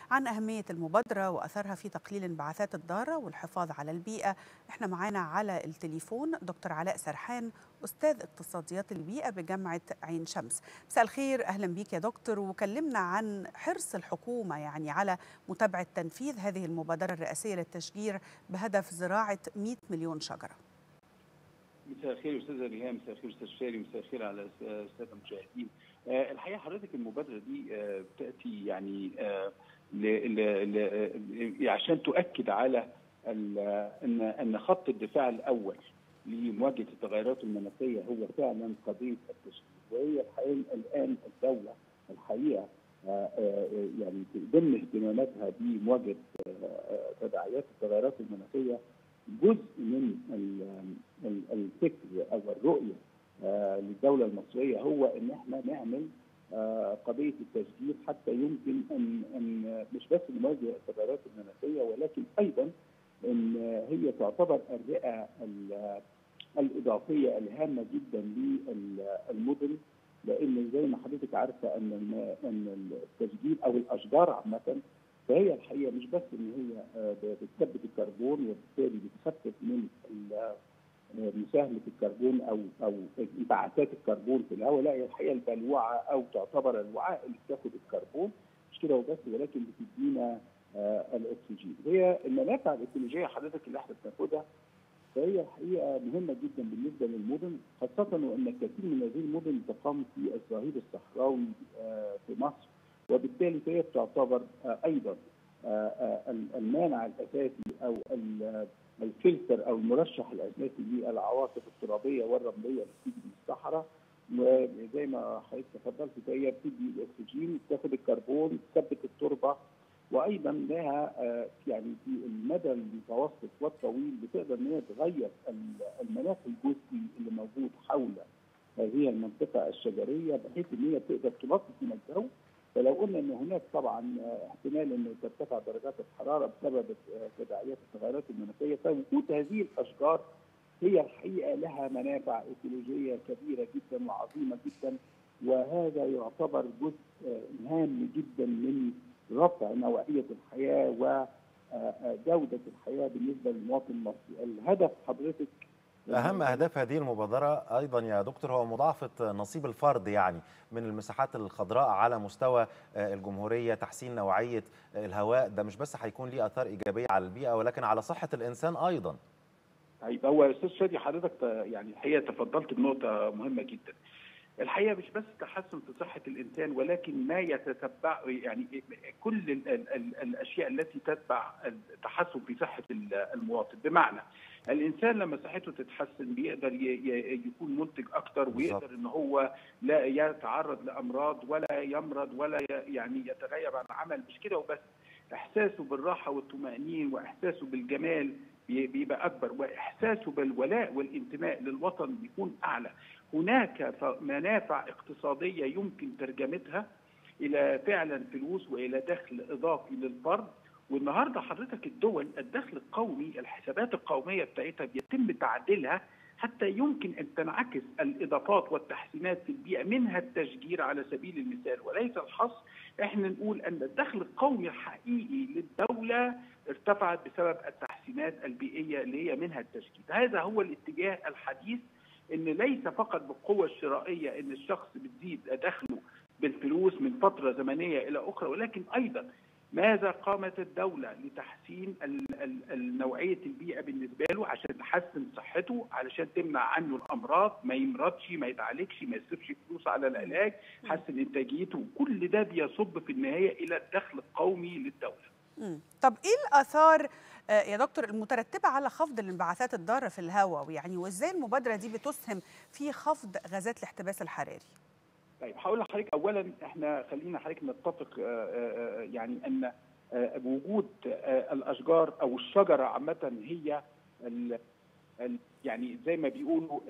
عن أهمية المبادرة وأثرها في تقليل انبعاثات الضارة والحفاظ على البيئة احنا معانا على التليفون دكتور علاء سرحان أستاذ اقتصاديات البيئة بجامعة عين شمس مساء الخير أهلا بيك يا دكتور وكلمنا عن حرص الحكومة يعني على متابعة تنفيذ هذه المبادرة الرئاسية للتشجير بهدف زراعة 100 مليون شجرة مساء الخير استاذه ريهام مساء الخير استاذ شاري مساء الخير على الساده المشاهدين آه الحقيقه حضرتك المبادره دي آه بتاتي يعني آه ل ل ل عشان تؤكد على ان ان خط الدفاع الاول لمواجهه التغيرات المناخيه هو فعلا قضيه التشغيل وهي الحقيقه الان الدوله الحقيقه يعني ضمن اهتماماتها بمواجهه تداعيات التغيرات المناخيه جزء من الفكر او الرؤيه للدوله المصريه هو ان احنا نعمل قضيه التشجير حتى يمكن ان ان مش بس نواجه التغيرات المناخيه ولكن ايضا ان هي تعتبر الرئه الاضافيه الهامه جدا للمدن لان زي ما حضرتك عارفه ان ان التشجير او الاشجار عامه فهي الحقيقه مش بس ان هي بتثبت الكربون وبالتالي بتخفف من مساهمه الكربون او او انبعاثات الكربون في الهواء لا هي الحقيقه البلوعه او تعتبر الوعاء اللي بتاخد الكربون مش كده وبس ولكن بتدينا آه الاكسجين هي المنافع الايكولوجيه حضرتك اللي احنا بناخدها فهي الحقيقه مهمه جدا بالنسبه للمدن خاصه وان الكثير من هذه المدن تقام في الظهير الصحراوي آه في مصر وبالتالي فهي تعتبر آه ايضا المانع الاساسي او الفلتر او المرشح الاساسي للعواصف الترابيه والرمليه اللي بتيجي من الصحراء وزي ما حضرتك تفضلت فهي بتدي الاكسجين بتاخد الكربون تثبت التربه وايضا لها يعني في المدى المتوسط والطويل بتقدر ان هي تغير المناخ الجزئي اللي موجود حول هذه المنطقه الشجريه بحيث ان هي تقدر تلطف من الجو فلو قلنا ان هناك طبعا احتمال ان ترتفع درجات الحراره بسبب تداعيات التغيرات المناخيه فوجود هذه الاشجار هي الحقيقه لها منافع ايكولوجيه كبيره جدا وعظيمه جدا وهذا يعتبر جزء هام جدا من رفع نوعيه الحياه وجوده الحياه بالنسبه للمواطن المصري. الهدف حضرتك أهم أهداف هذه المبادرة أيضا يا دكتور هو مضاعفة نصيب الفرد يعني من المساحات الخضراء على مستوى الجمهورية تحسين نوعية الهواء ده مش بس هيكون ليه آثار إيجابية على البيئة ولكن على صحة الإنسان أيضا طيب هو أستاذ شادي حضرتك يعني الحقيقة تفضلت بنقطة مهمة جدا الحقيقه مش بس تحسن في صحه الانسان ولكن ما يتتبع يعني كل ال ال ال الاشياء التي تتبع التحسن في صحه المواطن بمعنى الانسان لما صحته تتحسن بيقدر يكون منتج اكتر ويقدر ان هو لا يتعرض لامراض ولا يمرض ولا يعني يتغيب عن العمل مش كده وبس احساسه بالراحه والطمانينه واحساسه بالجمال بيبقى اكبر واحساسه بالولاء والانتماء للوطن بيكون اعلى هناك منافع اقتصاديه يمكن ترجمتها الى فعلا فلوس والى دخل اضافي للفرد والنهارده حضرتك الدول الدخل القومي الحسابات القوميه بتاعتها بيتم تعديلها حتى يمكن ان تنعكس الاضافات والتحسينات في البيئه منها التشجير على سبيل المثال وليس الحصر احنا نقول ان الدخل القومي الحقيقي للدوله ارتفعت بسبب التحسينات البيئيه اللي هي منها التشجير هذا هو الاتجاه الحديث ان ليس فقط بالقوه الشرائيه ان الشخص بتزيد دخله بالفلوس من فتره زمنيه الى اخرى ولكن ايضا ماذا قامت الدولة لتحسين نوعية البيئة بالنسبة له عشان تحسن صحته علشان تمنع عنه الأمراض ما يمرضش ما يتعالجش ما يصرفش فلوس على العلاج حسن إنتاجيته كل ده بيصب في النهاية إلى الدخل القومي للدولة مم. طب إيه الآثار يا دكتور المترتبة على خفض الانبعاثات الضارة في الهواء يعني وإزاي المبادرة دي بتسهم في خفض غازات الاحتباس الحراري؟ طيب هقول لحضرتك اولا احنا خلينا حضرتك نتفق يعني ان وجود الاشجار او الشجره عامه هي ال يعني زي ما بيقولوا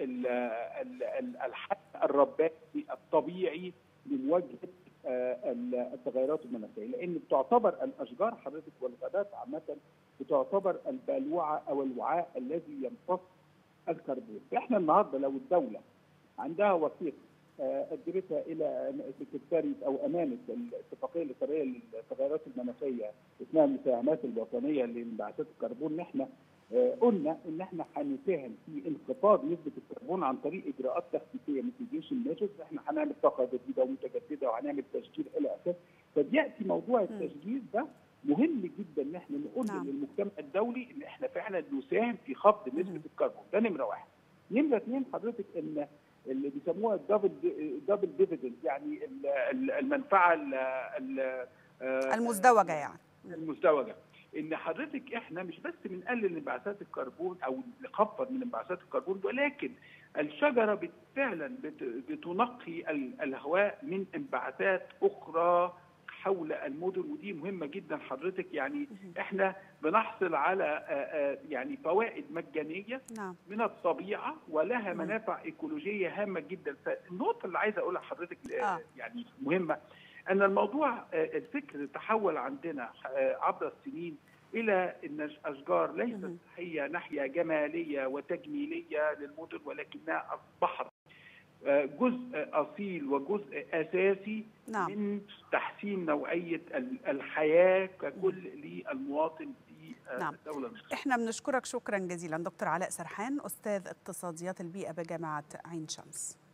الحل الرباني الطبيعي لمواجهه التغيرات المناخيه لان بتعتبر الاشجار حضرتك والغابات عامه بتعتبر البلوعه او الوعاء الذي يمتص الكربون فاحنا النهارده لو الدوله عندها وثيقه ادرسها الى سكرتاريه او امانه الاتفاقيه الاطاريه للتغيرات المناخيه اسمها المساهمات الوطنيه لانبعاثات الكربون ان احنا قلنا ان احنا هنساهم في انخفاض نسبه الكربون عن طريق اجراءات تخفيفيه ميتيجيشن ميجرز احنا هنعمل طاقه جديده ومتجدده وهنعمل تشجير الى اخره فبياتي موضوع التشجير ده مهم جدا ان احنا نقول نعم. للمجتمع الدولي ان احنا فعلا نساهم في خفض نسبه الكربون ده نمره واحد. نمره اثنين حضرتك ان اللي بيسموها الدبل دبل ديفيدند يعني المنفعه المزدوجه يعني المزدوجه ان حضرتك احنا مش بس بنقلل انبعاثات الكربون او نخفض من انبعاثات الكربون ولكن الشجره فعلا بتنقي الهواء من انبعاثات اخرى حول المدن ودي مهمه جدا حضرتك يعني احنا بنحصل على يعني فوائد مجانيه نعم. من الطبيعه ولها منافع ايكولوجيه هامه جدا فالنقطه اللي عايزه اقولها لحضرتك آه. يعني مهمه ان الموضوع الفكر تحول عندنا عبر السنين الى ان الاشجار ليست هي ناحيه جماليه وتجميليه للمدن ولكنها اصبحت جزء اصيل وجزء اساسي نعم. من تحسين نوعيه الحياه ككل للمواطن في نعم. الدوله المصريه. احنا بنشكرك شكرا جزيلا دكتور علاء سرحان استاذ اقتصاديات البيئه بجامعه عين شمس.